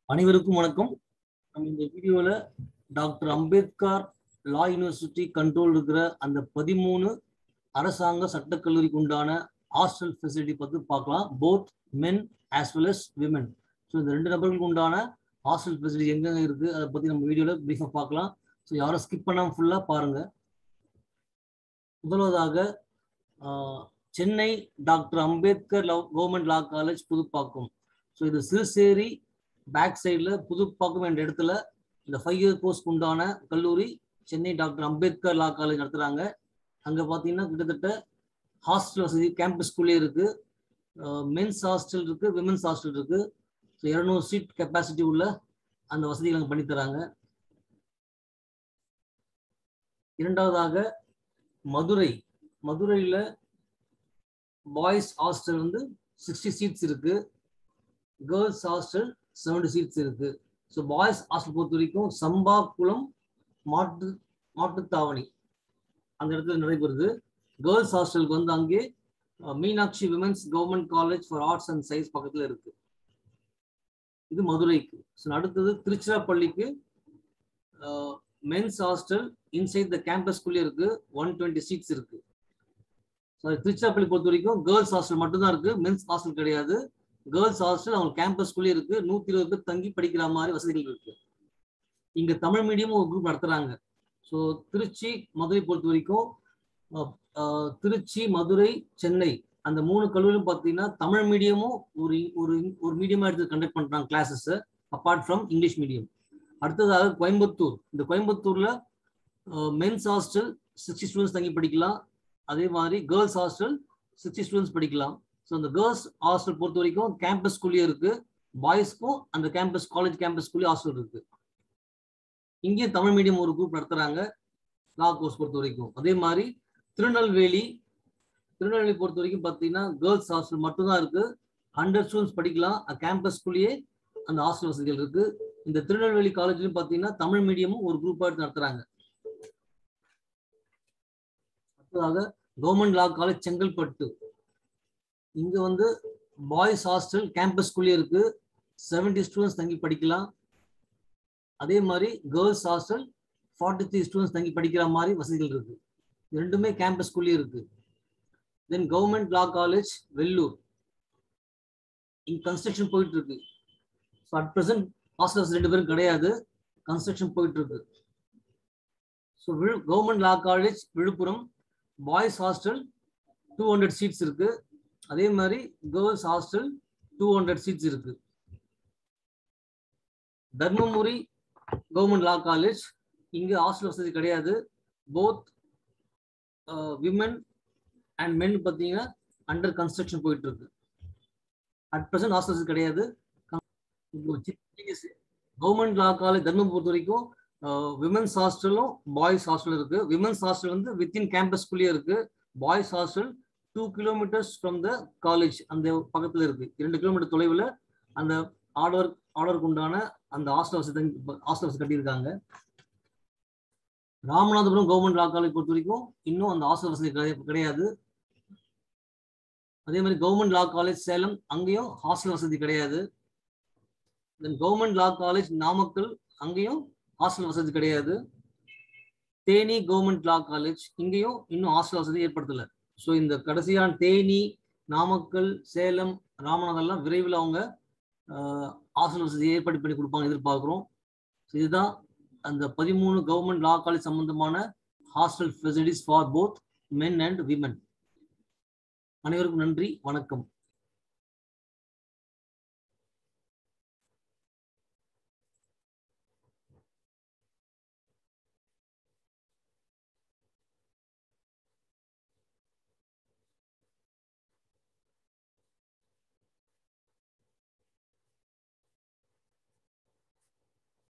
அனைவருக்கும் வணக்கம் நம்ம இந்த வீடியோல doctor Ambedkar law university control இருக்கிற அந்த பதிமூணு அரசாங்க சட்டக்கல்லூரிக்கு உண்டான ஹாஸ்டல் ஃபெசிலிட்டி பத்தி பார்க்கலாம் both men as well as women so இந்த ரெண்டு நபர்களுக்கு உண்டான ஹாஸ்டல் ஃபெசிலிட்டி எங்கெங்க இருக்கு அதை பத்தி நம்ம வீடியோல பிரீஃபாக பார்க்கலாம் ஸோ யாரும் ஸ்கிப் பண்ணாம ஃபுல்லா பாருங்க முதல்வதாக ah, Chennai doctor Ambedkar law government law college Pudupakkam so இது சிறுசேரி பேக் சைடில் புதுப்பாக்கம் என்ற இடத்துல இந்த ஃபைவ் இயர் கோர்ஸ்க்கு உண்டான கல்லூரி Chennai doctor Ambedkar law college நடத்துகிறாங்க அங்கே பார்த்தீங்கன்னா கிட்டத்தட்ட ஹாஸ்டல் வசதி கேம்பஸ்குள்ளே இருக்கு மென்ஸ் ஹாஸ்டல் இருக்கு விமென்ஸ் ஹாஸ்டல் இருக்கு ஸோ இரநூறு சீட் கெப்பாசிட்டி உள்ள அந்த வசதிகள் அங்கே பண்ணி தராங்க இரண்டாவதாக மதுரை மதுரையில் பாய்ஸ் ஹாஸ்டல் வந்து சிக்ஸ்டி சீட்ஸ் இருக்கு கேர்ள்ஸ் ஹாஸ்டல் செவன்டி சீட்ஸ் இருக்கு ஸோ பாய்ஸ் ஹாஸ்டல் பொறுத்த வரைக்கும் சம்பாக்குளம் மாட்டு மாட்டுத்தாவணி அந்த இடத்துல நடைபெறுது கேர்ள்ஸ் ஹாஸ்டலுக்கு வந்து அங்கே ah, Meenakshi women's government college for arts and science பக்கத்தில் இருக்கு இது மதுரைக்கு ஸோ அடுத்தது திருச்சிராப்பள்ளிக்கு மென்ஸ் ஹாஸ்டல் இன்சைட் த கேம்பஸ்குள்ளே இருக்கு ஒன் டுவெண்ட்டி சீட்ஸ் இருக்கு ஸோ திருச்சிராப்பள்ளி பொறுத்த வரைக்கும் கேர்ள்ஸ் ஹாஸ்டல் மட்டும்தான் இருக்கு மென்ஸ் ஹாஸ்டல் கிடையாது கேர்ள்ஸ் ஹாஸ்டல் அவங்க கேம்பஸ்குள்ளே இருக்கு நூத்தி இருபது பேர் தங்கி படிக்கிற மாதிரி வசதிகள் இருக்கு இங்க தமிழ் மீடியம் ஒரு குரூப் நடத்துறாங்க ஸோ திருச்சி மதுரை பொறுத்த வரைக்கும் அஹ், அஹ், திருச்சி மதுரை சென்னை அந்த மூணு கல்லூரியும் பார்த்தீங்கன்னா தமிழ் மீடியமும் ஒரு ஒரு ஒரு மீடியமா எடுத்து கண்டக்ட் பண்றாங்க classes apart from English medium அடுத்ததாக கோயம்புத்தூர் இந்த கோயம்புத்தூர்ல மென்ஸ் ஹாஸ்டல் சிக்ஸ்டி ஸ்டூடெண்ட்ஸ் தங்கி படிக்கலாம் அதே மாதிரி கேர்ள்ஸ் ஹாஸ்டல் சிக்ஸ்டி ஸ்டூடெண்ட்ஸ் படிக்கலாம் ஸோ அந்த கேர்ள்ஸ் ஹாஸ்டல் பொறுத்த வரைக்கும் கேம்பஸ்குள்ளேயே இருக்கு பாய்ஸ்க்கும் அந்த கேம்பஸ் காலேஜ் கேம்பஸ்குள்ளேயே ஹாஸ்டல் இருக்கு இங்கேயும் தமிழ் மீடியம் ஒரு குரூப் நடத்துறாங்க லா கோர்ஸ் பொறுத்த வரைக்கும் அதே மாதிரி திருநெல்வேலி திருநெல்வேலி பொறுத்த வரைக்கும் பார்த்தீங்கன்னா கேர்ள்ஸ் ஹாஸ்டல் மட்டும்தான் இருக்கு ஹண்ட்ரட் ஸ்டூடெண்ட்ஸ் படிக்கலாம் கேம்பஸ்குள்ளேயே அந்த ஹாஸ்டல் வசதிகள் இருக்கு இந்த திருநெல்வேலி காலேஜ்லயும் பார்த்தீங்கன்னா தமிழ் மீடியமும் ஒரு குரூப் எடுத்து நடத்துறாங்க அடுத்ததாக கவர்மெண்ட் லா காலேஜ் செங்கல்பட்டு இங்க வந்து பாய்ஸ் ஹாஸ்டல் கேம்பஸ்குள்ளேயே இருக்கு 70 ஸ்டூடெண்ட்ஸ் தங்கி படிக்கலாம் அதே மாதிரி girls hostel forty three students தங்கி படிக்கிற மாதிரி வசதிகள் இருக்கு இது ரெண்டுமே கேம்பஸ்குள்ளேயே இருக்கு then government law college Vellur இங்க கன்ஸ்ட்ரக்ஷன் போயிட்டு இருக்கு ஸோ அட் ப்ரெசென்ட் ஹாஸ்டல்ஸ் ரெண்டு பேரும் கிடையாது கன்ஸ்ட்ரக்ஷன் போயிட்டு இருக்கு so government law college Villupuram boys hostel two hundred seats இருக்கு அதே மாதிரி girls hostel two hundred seats இருக்கு தர்மபுரி கவர்மெண்ட் லா காலேஜ் இங்க ஹாஸ்டல் வசதி கிடையாது போத் விமன் அண்ட் மென் பார்த்தீங்கன்னா அண்டர் கன்ஸ்ட்ரக்ஷன் போயிட்டு இருக்கு அட் ப்ரெசென்ட் ஹாஸ்டல் வசதி கிடையாது கவர்மெண்ட் லா காலேஜ் தர்மபுரி பொறுத்த வரைக்கும் விமன்ஸ் ஹாஸ்டலும் பாய்ஸ் ஹாஸ்டல் இருக்கு விமன்ஸ் ஹாஸ்டல் வந்து வித்தின் கேம்பஸ்குள்ளேயே இருக்கு boys hostel two kilometres from the college அந்த பக்கத்துல இருக்கு இரண்டு கிலோமீட்டர் தொலைவில் அந்த ஆர்டர் ஆர்டருக்கு உண்டான அந்த ஹாஸ்டல் வசதி ஹாஸ்டல் வசதி கட்டியிருக்காங்க ராமநாதபுரம் கவர்மெண்ட் லா காலேஜ் பொறுத்த வரைக்கும் இன்னும் அந்த ஹாஸ்டல் வசதி கிடையா- கிடையாது அதே மாதிரி கவர்மெண்ட் லா காலேஜ் சேலம் அங்கேயும் ஹாஸ்டல் வசதி கிடையாது then government law college Namakkal அங்கேயும் ஹாஸ்டல் வசதி கிடையாது தேனி கவர்மெண்ட் லா காலேஜ் இங்கேயும் இன்னும் ஹாஸ்டல் வசதி ஏற்படுத்தல ஸோ இந்த கடைசியான தேனி நாமக்கல் சேலம் ராமநாதர்லாம் விரைவில் அவங்க ஹாஸ்டல் வசதி ஏற்பாடு பண்ணி கொடுப்பாங்க எதிர்பார்க்குறோம் ஸோ இதுதான் அந்த பதிமூணு கவர்மெண்ட் லா காலேஜ் சம்பந்தமான hostel facilities for both men and women அனைவருக்கும் நன்றி வணக்கம்